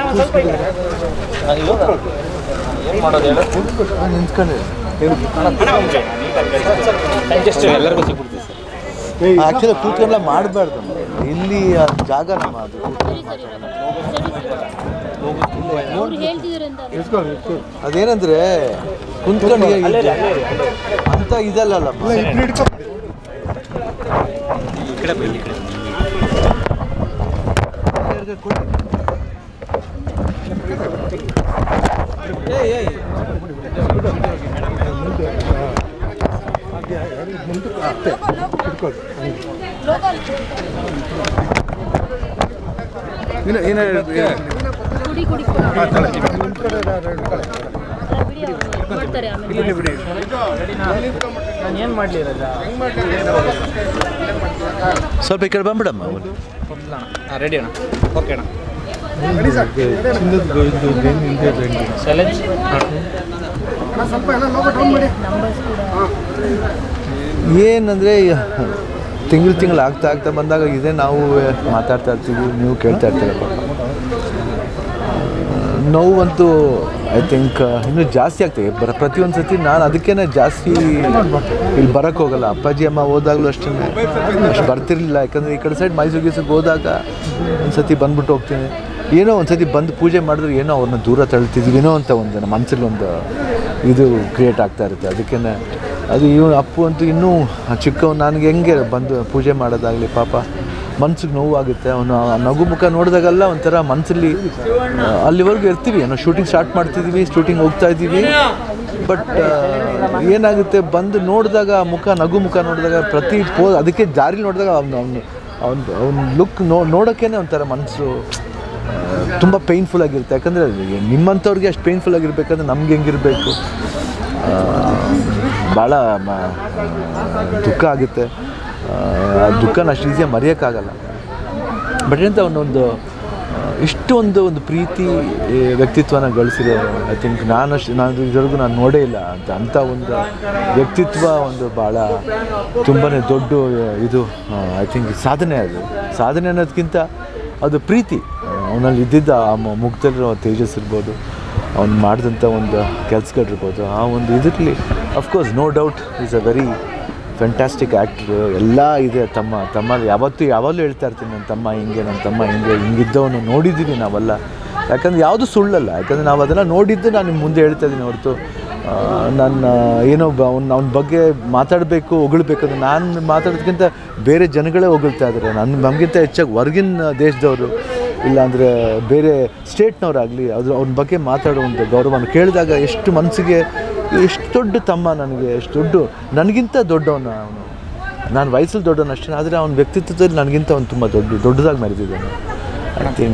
ಏನು ಮಾಡೋದು ಹೇಳು ನಿಂತ್ಕೊಂಡೆ ಜಸ್ಟ್ ಎಲ್ಲರಿಗೂ ಸಿಗ್ಬಿಡ್ತೀವಿ ಸರ್ ಆ್ಯಕ್ಚುಲಿ ಕೂತ್ಕೊಂಡ್ಲ ಮಾಡಬಾರ್ದು ಇಲ್ಲಿ ಆ ಜಾಗ ನಮ್ಮ ಅದು ಅವ್ರು ಹೇಳ್ತಿದ್ರಂತ ಅದೇನಂದ್ರೆ ಕುಂತ್ಕೊಂಡು ಅಂತ ಇದಲ್ಲಲ್ಲ ಈ ಕಡೆ ಬನ್ನಿ ಈ ಕಡೆ ಕುಡಿ ಕುಡಿ ಬಿಡಿ ಅವ್ರು ಮಾಡ್ತಾರೆ ಆಮೇಲೆ ನಾನು ಏನು ಮಾಡಲಿ ರಜಾ ಸ್ವಲ್ಪ ಈ ಕಡೆ ಬಂದ್ಬಿಡಮ್ಮ ಹಾಂ ರೆಡಿ ಅಣ್ಣ ಓಕೆ ಅಣ್ಣ ಚಾಲೆಂಜ್ ನಂಬರ್ಸ್ ಕೂಡ ಏನಂದರೆ ತಿಂಗಳು ತಿಂಗಳು ಆಗ್ತಾ ಆಗ್ತಾ ಬಂದಾಗ ಇದೇ ನಾವು ಮಾತಾಡ್ತಾ ಇರ್ತೀವಿ ನೀವು ಕೇಳ್ತಾ ಇರ್ತೀರ ಪಾಪ ನೋವಂತೂ ಐ ಥಿಂಕ್ ಇನ್ನೂ ಜಾಸ್ತಿ ಆಗ್ತದೆ ಬರ ಪ್ರತಿಯೊಂದು ಸತಿ ನಾನು ಅದಕ್ಕೇ ಜಾಸ್ತಿ ಇಲ್ಲಿ ಬರೋಕ್ಕೆ ಹೋಗಲ್ಲ ಅಪ್ಪಾಜಿ ಅಮ್ಮ ಹೋದಾಗಲೂ ಅಷ್ಟೇ ಅಷ್ಟು ಬರ್ತಿರ್ಲಿಲ್ಲ ಯಾಕಂದರೆ ಈ ಕಡೆ ಸೈಡ್ ಮೈಸೂರು ಗೀಸೂರಿಗೆ ಹೋದಾಗ ಒಂದು ಸತಿ ಬಂದ್ಬಿಟ್ಟು ಹೋಗ್ತೀನಿ ಏನೋ ಒಂದು ಸತಿ ಬಂದು ಪೂಜೆ ಮಾಡಿದ್ರೆ ಏನೋ ಅವ್ರನ್ನ ದೂರ ತಳ್ತಿದ್ವಿನೋ ಅಂತ ಒಂದು ನಮ್ಮ ಮನಸ್ಸಲ್ಲಿ ಒಂದು ಇದು ಕ್ರಿಯೇಟ್ ಆಗ್ತಾ ಇರುತ್ತೆ ಅದಕ್ಕೇ ಅದು ಇವನು ಅಪ್ಪು ಅಂತೂ ಇನ್ನೂ ಚಿಕ್ಕವನು ನನಗೆ ಹೆಂಗೆ ಬಂದು ಪೂಜೆ ಮಾಡೋದಾಗಲಿ ಪಾಪ ಮನ್ಸಿಗೆ ನೋವಾಗುತ್ತೆ ಅವನು ಆ ನಗು ಮುಖ ನೋಡಿದಾಗೆಲ್ಲ ಒಂಥರ ಮನಸ್ಸಲ್ಲಿ ಅಲ್ಲಿವರೆಗೂ ಇರ್ತೀವಿ ನಾವು ಶೂಟಿಂಗ್ ಸ್ಟಾರ್ಟ್ ಮಾಡ್ತಿದ್ದೀವಿ ಶೂಟಿಂಗ್ ಹೋಗ್ತಾ ಇದ್ದೀವಿ ಬಟ್ ಏನಾಗುತ್ತೆ ಬಂದು ನೋಡಿದಾಗ ಆ ಮುಖ ನಗು ಮುಖ ನೋಡಿದಾಗ ಪ್ರತಿ ಪೋ ಅದಕ್ಕೆ ದಾರಿ ನೋಡಿದಾಗ ಅವ್ನು ಅವ್ನು ಅವ್ನು ಅವ್ನ ಲುಕ್ ನೋ ನೋಡೋಕ್ಕೇ ಒಂಥರ ಮನಸ್ಸು ತುಂಬ ಪೇಯ್ನ್ಫುಲ್ ಆಗಿರುತ್ತೆ ಯಾಕಂದರೆ ನಿಮ್ಮಂಥವ್ರಿಗೆ ಅಷ್ಟು ಪೇಯ್ನ್ಫುಲ್ ಆಗಿರ್ಬೇಕಂದ್ರೆ ನಮ್ಗೆ ಹೆಂಗಿರಬೇಕು ಭಾಳ ಮ- ದುಃಖ ಆಗುತ್ತೆ ಆ ದುಃಖನ ಅಷ್ಟು ಈಸಿಯಾಗಿ ಮರೆಯೋಕ್ಕಾಗಲ್ಲ ಬಟ್ ಎಂತ ಒಂದೊಂದು ಆ, ಇಷ್ಟೊಂದು ಒಂದು ಪ್ರೀತಿ ಈ ವ್ಯಕ್ತಿತ್ವನ ಗಳಿಸಿರೋ ಐ ಥಿಂಕ್ ನಾನಷ್ಟು ನಾನು ಇದುವರೆಗೂ ನಾನು ನೋಡೇ ಇಲ್ಲ ಅಂತ ಅಂಥ ಒಂದು ವ್ಯಕ್ತಿತ್ವ ಒಂದು ಭಾಳ ತುಂಬಾ ದೊಡ್ಡ ಇದು ಐ ಥಿಂಕ್ ಸಾಧನೆ ಅದು ಸಾಧನೆ ಅನ್ನೋದಕ್ಕಿಂತ ಅದು ಪ್ರೀತಿ ಅವನಲ್ಲಿ ಇದ್ದಿದ್ದ ಆ ಮ- ಮುಗ್ಧಲ್ಲಿರೋ ತೇಜಸ್ ಇರ್ಬೋದು ಅವ್ನು ಮಾಡಿದಂಥ ಒಂದು ಕೆಲಸಗಳಿರ್ಬೋದು ಆ ಒಂದು ಇದರಲ್ಲಿ of course no doubt is a very fantastic actor ಎಲ್ಲ ಇದೆ ತಮ್ಮ ತಮ್ಮ ಯಾವತ್ತೂ ಯಾವಾಗಲೂ ಹೇಳ್ತಾ ಇರ್ತೀನಿ ನನ್ನ ತಮ್ಮ ಹಿಂಗೆ ನನ್ನ ತಮ್ಮ ಹಿಂಗೆ ಹಿಂಗಿದ್ದವನು ನೋಡಿದ್ದೀವಿ ನಾವೆಲ್ಲ ಯಾಕಂದ್ರೆ ಯಾವುದು ಸುಳ್ಳಲ್ಲ ಯಾಕಂದರೆ ನಾವು ಅದನ್ನು ನೋಡಿದ್ದು ನಾನು ನಿಮ್ಮ ಮುಂದೆ ಹೇಳ್ತಾ ಇದ್ದೀನಿ ಹೊರತು ಆ, ನನ್ನ ಏನೋ ಅವ್ನ ಅವನ ಬಗ್ಗೆ ಮಾತಾಡಬೇಕು ಹೊಗಳ್ಬೇಕಂದ್ರೆ ನಾನು ಮಾತಾಡೋದಕ್ಕಿಂತ ಬೇರೆ ಜನಗಳೇ ಹೊಗಳ್ತಾ ಇದ್ದಾರೆ ನನ್ನ ನಮಗಿಂತ ಹೆಚ್ಚಾಗಿ ಹೊರಗಿನ ದೇಶದವರು ಇಲ್ಲಾಂದರೆ ಬೇರೆ ಸ್ಟೇಟ್ನವರಾಗಲಿ ಅದ್ರ ಅವ್ನ ಬಗ್ಗೆ ಮಾತಾಡೋ ಒಂದು ಗೌರವನ ಕೇಳಿದಾಗ ಎಷ್ಟು ಮನಸ್ಸಿಗೆ ಎಷ್ಟು ದೊಡ್ಡ ತಮ್ಮ ನನಗೆ ಎಷ್ಟು ದೊಡ್ಡ ನನಗಿಂತ ದೊಡ್ಡವನು ಅವನು ನಾನು ವಯಸ್ಸಲ್ಲಿ ದೊಡ್ಡವನು ಅಷ್ಟೇ ಆದರೆ ಅವನ ವ್ಯಕ್ತಿತ್ವದಲ್ಲಿ ನನಗಿಂತ ಅವ್ನು ತುಂಬ ದೊಡ್ಡ ದೊಡ್ಡದಾಗಿ ಮೆರೆದಿದ್ದಾನೆ ಐ ಥಿಂಕ್